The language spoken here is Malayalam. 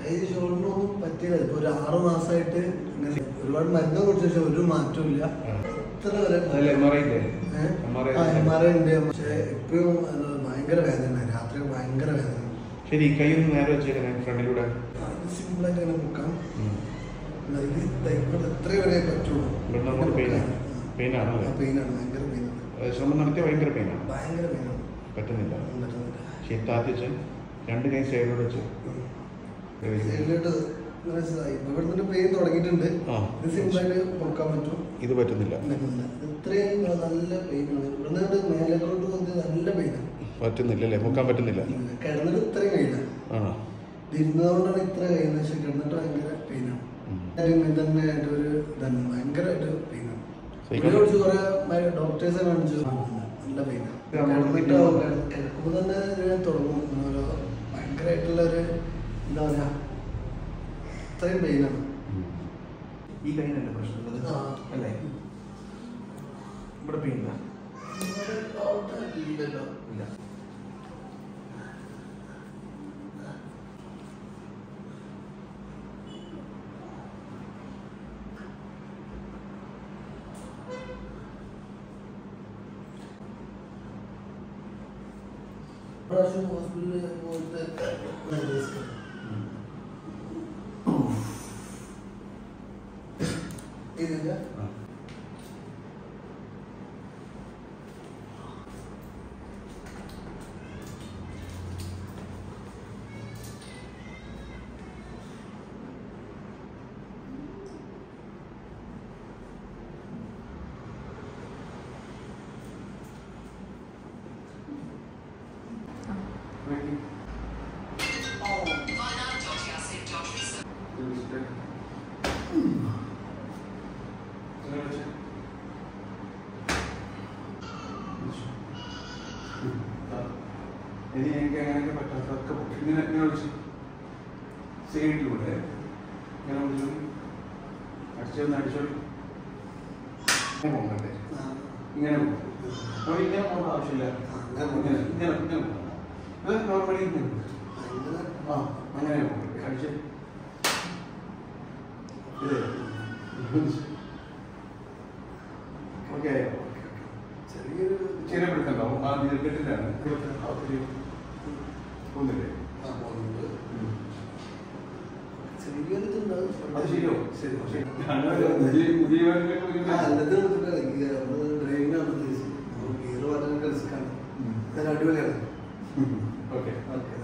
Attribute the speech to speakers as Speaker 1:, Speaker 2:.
Speaker 1: ഈ ഷോൾഡറിനൊന്നും പറ്റിയില്ല ഇപ്പൊ ഒരു ആറ് മാസമായിട്ട് ഇങ്ങനെ ഒരുപാട് മരുന്ന് കുറിച്ച ശേഷം ഒരു മാറ്റവും ഇല്ല ഇത്ര വരെ
Speaker 2: അതല്ല എം ആർ ഐ ഇല്ലേ M R I
Speaker 1: M R I ഉണ്ട് പക്ഷേ ഇപ്പോഴും അത് ഭയങ്കര വേദന രാത്രി ഭയങ്കര വേദന
Speaker 2: ശരി ഈ കൈ ഒന്ന് നേരെ വെച്ചേക്കണേ ഫ്രണ്ടിലൂടെ
Speaker 1: സിമ്പിളായിട്ട് ഇങ്ങനെ മുക്കാം എന്നാ ഇത് ദാ ഇവിടെ ഇത്ര വരെ പറ്റുള്ളൂ
Speaker 2: ഇവിടുന്ന് അങ്ങോട്ട് പെയിൻ പെയിൻ ആണല്ലേ
Speaker 1: പെയിനാണ് ഭയങ്കര പെയിനാണ്
Speaker 2: ഏഹ് ശ്രമം നടത്തിയ ഭയങ്കര പെയിനാണ്
Speaker 1: ഭയങ്കര പെയിനാണ്
Speaker 2: പറ്റുന്നില്ല
Speaker 1: പറ്റുന്നില്ല
Speaker 2: ശരി താത്തിച്ച് രണ്ട് കൈ സൈഡിലൂടെ വെച്ച്
Speaker 1: സൈഡിലോട്ട് ഇങ്ങനെ സ- ഇപ്പൊ ഇവിടുന്ന് പെയിൻ തുടങ്ങിയിട്ടുണ്ട്
Speaker 2: ആ.
Speaker 1: ഇത് സിമ്പിളായിട്ട് മുക്കാൻ പറ്റും
Speaker 2: ഇത് പറ്റുന്നില്ല
Speaker 1: പറ്റുന്നില്ല. ഇത്രയും നല്ല പെയിനാണ് ഇവിടുന്ന് അങ്ങോട്ട് മേലോട്ട് വന്ന് നല്ല പെയിനാണ്
Speaker 2: പറ്റുന്നില്ല അല്ലേ മുക്കാൻ പറ്റുന്നില്ല
Speaker 1: കിടന്നിട്ട് ഇത്രയും കഴിയില്ല
Speaker 2: ആണോ
Speaker 1: ഇരുന്നതുകൊണ്ടാണ് ഇത്ര കഴിയുന്നത് പക്ഷെ കിടന്നിട്ട് ഭയങ്കര പെയിനാണ്
Speaker 2: ഉം.
Speaker 1: ഇങ്ങനെ തന്നെ ആയിട്ട് ഒരു ഇതാണ് ഭയങ്കരമായിട്ട് പെയിനാണ്
Speaker 2: സഹിക്കാൻ
Speaker 1: കുറിച്ച് കുറെ ഡോക്ടേഴ്സിനെ കാണിച്ചു നല്ല പെയിനാണ്
Speaker 2: ഇത് നമ്മൾ
Speaker 1: കിടന്നിട്ട് കിടക്കുമ്പോൾ തന്നെ ഇങ്ങനെ തുടങ്ങും ഓരോ ഭയങ്കരമായിട്ടുള്ള ഒരു എന്താ പറയാ ഇത്രയും പെയിനാണ്
Speaker 2: ഈ കൈനല്ലേ പ്രശ്നം ഉള്ളത്?
Speaker 1: ആ.
Speaker 2: അല്ലേ ഇവിടെ പെയിൻ ഇല്ല
Speaker 1: ഇല്ലല്ലോ
Speaker 2: ഇല്ല
Speaker 1: പ്രാവശ്യം ഹോസ്പിറ്റലിൽ പോയിട്ട് റിസ്ക് ഇതില്ല
Speaker 2: ഇനി എനിക്ക് അങ്ങനെയൊക്കെ പറ്റാത്തൊക്കെ പൊട്ടി. ഇങ്ങനെ ഇങ്ങനെ വിളിച്ച് സൈഡിലൂടെ ഇങ്ങനെ വിളിച്ചു അടിച്ചൊന്ന് അടിച്ചോളി ഇങ്ങനെ പോകണ്ടേ ഇങ്ങനെ പോകും അപ്പോൾ ഇങ്ങനെ പോകേണ്ട ആവശ്യമില്ല ഇങ്ങനെ ഇങ്ങനെ ഇങ്ങനെ പോകണം അത് നോർമലി ഇങ്ങനെ പോകും. ആ അങ്ങനെ പോകും അടിച്ച് ഇതേ ഓക്കെ
Speaker 1: ചെറിയൊരു
Speaker 2: ചെറിയ പിടുത്തുണ്ടാവും ആ ദീർഘത്തിലാണ് ഒന്നില്ലേ
Speaker 1: ആ, പോകുന്നുണ്ട്. ചെറിയൊരു ഇതുണ്ടാവും.
Speaker 2: അത് ശരിയോ
Speaker 1: ശരി ശരി
Speaker 2: മുതിയവരിലേക്ക്
Speaker 1: ആ, അല്ലത് കൊടുത്തിട്ടാണ് ഈ നമ്മള് ഡ്രൈവിംഗ് ആണ് ഉദ്ദേശിച്ചത്. ഗിയർ മാറ്റാനൊക്കെ റിസ്ക്കാണ്.
Speaker 2: ഉം.
Speaker 1: നല്ല അടിപൊളിയാണ്
Speaker 2: ഓക്കെ
Speaker 1: ഓക്കെ